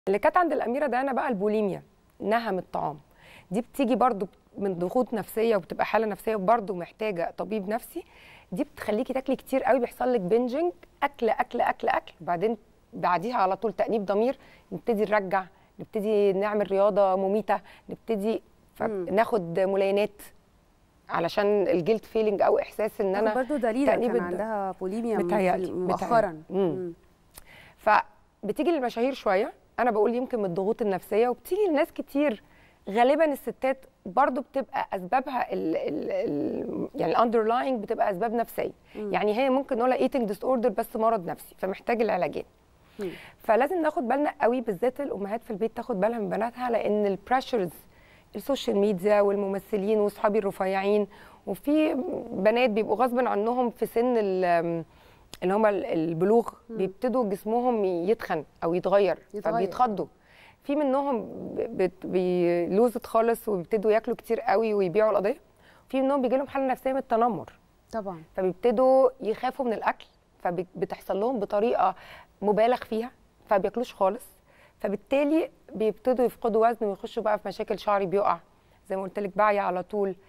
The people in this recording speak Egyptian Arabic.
اللي كانت عند الاميره ديانا بقى البوليميا نهم الطعام دي بتيجي برضو من ضغوط نفسيه وبتبقى حاله نفسيه وبرضو محتاجه طبيب نفسي دي بتخليكي تاكلي كتير قوي بيحصل لك بنجنج اكل اكل اكل اكل بعدين بعديها على طول تانيب ضمير نبتدي نرجع نبتدي نعمل رياضه مميته نبتدي ناخد ملينات علشان الجلد فيلينج او احساس ان انا برضه دليلة تأنيب كان الض- عندها بوليميا متهيألي- مؤخرا متهيألي. مم. فبتيجي للمشاهير شويه انا بقول يمكن من الضغوط النفسيه وبتيجي لناس كتير غالبا الستات برضو بتبقى اسبابها ال ال ال يعني الاندرلاينج بتبقى اسباب نفسيه مم. يعني هي ممكن نقولها ايتنج ديس اوردر بس مرض نفسي فمحتاج العلاجين مم. فلازم ناخد بالنا قوي بالذات الامهات في البيت تاخد بالها من بناتها لان البريشرز السوشيال ميديا والممثلين واصحابي الرفيعين وفي بنات بيبقوا غصب عنهم في سن ال- اللي هم البلوغ بيبتدوا جسمهم يتخن او يتغير, يتغير. فبيتخضوا في منهم بت- بيلوزت خالص وبيبتدوا ياكلوا كتير قوي ويبيعوا القضيه في منهم بيجي لهم حاله نفسيه من التنمر طبعا فبيبتدوا يخافوا من الاكل فبتحصل لهم بطريقه مبالغ فيها فبياكلوش خالص فبالتالي بيبتدوا يفقدوا وزن ويخشوا بقى في مشاكل شعري بيقع زي ما قلت لك بعي على طول